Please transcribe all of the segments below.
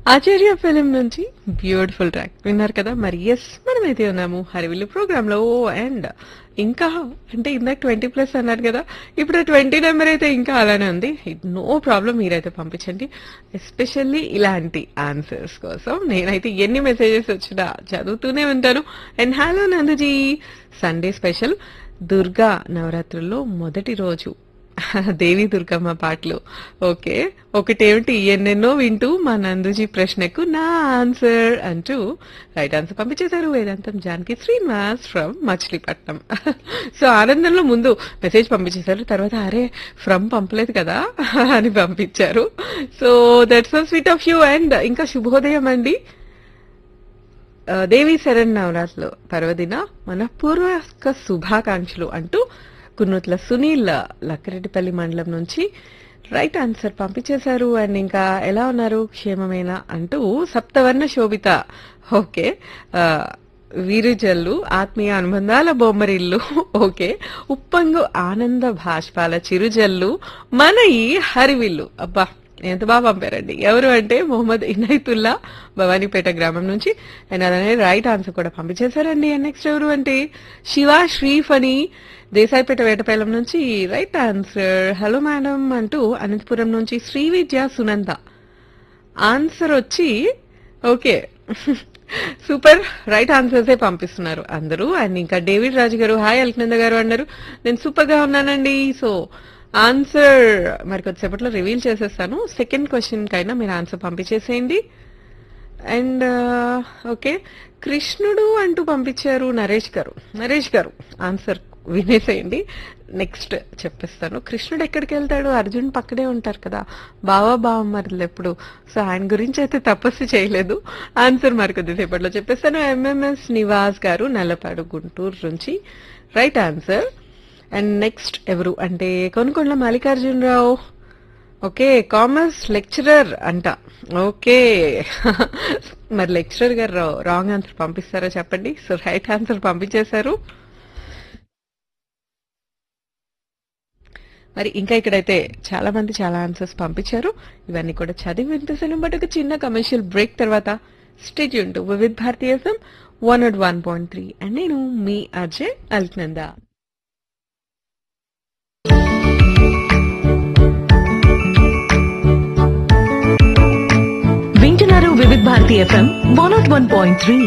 ఆచార్య film నుంచి beautiful track విన్నారు కదా మరి ఎస్ మనమైతే ఉన్నాము హరివిల్లు ప్రోగ్రామ్ లో అండ్ ఇంకా అంటే ఇందాక ట్వంటీ ప్లస్ అన్నారు కదా ఇప్పుడు ట్వంటీ నెంబర్ అయితే ఇంకా అలానే ఉంది నో ప్రాబ్లం మీరైతే పంపించండి ఎస్పెషల్లీ ఇలాంటి ఆన్సర్స్ కోసం నేనైతే ఎన్ని మెసేజెస్ వచ్చినా చదువుతూనే ఉంటాను and hello Nanduji Sunday special Durga నవరాత్రుల్లో మొదటి రోజు దేవి దుర్గమ్మ పాటలు ఓకే ఒకటేమిటి ఎన్నెన్నో వింటూ మా నందుజీ ప్రశ్నకు నా ఆన్సర్ అంటూ రైట్ ఆన్సర్ పంపించేశారు వేదాంతం జానకి శ్రీనివాస్ ఫ్రమ్ మచిలీపట్నం సో ఆనందంలో ముందు మెసేజ్ పంపించేశారు తర్వాత అరే ఫ్రమ్ పంపలేదు కదా అని పంపించారు so that's so sweet of you and ఇంకా శుభోదయం అండి ఆ, దేవి శరణ్ నవరాత్రులు పర్వదిన మన పూర్వక శుభాకాంక్షలు అంటూ కున్నూట్ల సునీల్ లక్కరెడ్డిపల్లి మండలం నుంచి రైట్ ఆన్సర్ పంపించేశారు అండ్ ఇంకా ఎలా ఉన్నారు క్షేమమేనా అంటూ సప్తవర్ణ శోభిత ఓకే ఆ, వీరుజల్లు ఆత్మీయ అనుబంధాల బొమ్మరిల్లు ఓకే ఉప్పంగు ఆనంద భాష్పాల చిరుజల్లు మన ఈ హరివిల్లు అబ్బా ఎంత బాగా పంపారండి ఎవరు అంటే మొహమ్మద్ ఇనైతుల్లా భవానీపేట గ్రామం నుంచి అండ్ అలానే రైట్ ఆన్సర్ కూడా పంపించేశారండి అండ్ నెక్స్ట్ ఎవరు అంటే శివ శ్రీఫ్ అని దేశాయిపేట వేటపాలెం నుంచి రైట్ ఆన్సర్ హలో మేడం అంటూ అనంతపురం నుంచి శ్రీ విద్య సునంద ఆన్సర్ వచ్చి ఓకే సూపర్ రైట్ ఆన్సర్సే పంపిస్తున్నారు అందరూ అండ్ ఇంకా డేవిడ్ రాజు గారు హాయ్ అల్కనంద గారు అన్నారు నేను సూపర్ గా ఉన్నానండి సో ఆన్సర్ మరి కొద్దిసేపట్లో రివీల్ చేసేస్తాను సెకండ్ క్వశ్చన్ కైనా మీరు ఆన్సర్ పంపించేసేయండి అండ్ ఓకే కృష్ణుడు అంటూ పంపించారు నరేష్ గారు నరేష్ గారు ఆన్సర్ వినేసేయండి నెక్స్ట్ చెప్పేస్తాను కృష్ణుడు ఎక్కడికి వెళ్తాడు అర్జున్ పక్కనే ఉంటారు కదా బావా బావమ్మర్లు ఎప్పుడు సో ఆయన గురించి అయితే తపస్సు చేయలేదు ఆన్సర్ మరి కొద్దిసేపట్లో చెప్పేస్తాను ఎంఎంఎస్ నివాస్ గారు నల్లపాడు గుంటూరు నుంచి రైట్ ఆన్సర్ అండ్ నెక్స్ట్ ఎవరు అంటే Konukonda Mallikarjunarao okay commerce lecturer అంట ఓకే మరి లెక్చరర్ గారు రాంగ్ ఆన్సర్ పంపిస్తారా చెప్పండి సో రైట్ ఆన్సర్ పంపించేశారు మరి ఇంకా ఇక్కడైతే చాలా మంది చాలా ఆన్సర్స్ పంపించారు ఇవన్నీ కూడా చదివి వినిపిస్తాను బట్ ఒక చిన్న కమర్షియల్ బ్రేక్ తర్వాత స్టేజ్ ఉంటూ Vividh Bharati one not one point three and నేను మీ అజయ్ అల్క్నందా వింటున్నారు Vividh Bharati FM one not one point three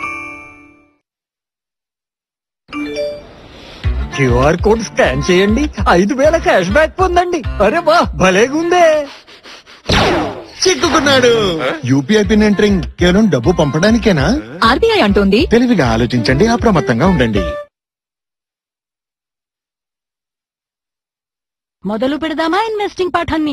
QR code scan చేయండి ఐదు వేల క్యాష్ బ్యాక్ పొందండి అరే వా భలేగుందే చిక్కుకున్నాడు యూపీఐ పిన్ ఎంటరింగ్ కేవలం డబ్బు పంపడానికేనా ఆర్బీఐ అంటోంది తెలివిగా ఆలోచించండి అప్రమత్తంగా ఉండండి మొదలు పెడదామా ఇన్వెస్టింగ్ పాఠాన్ని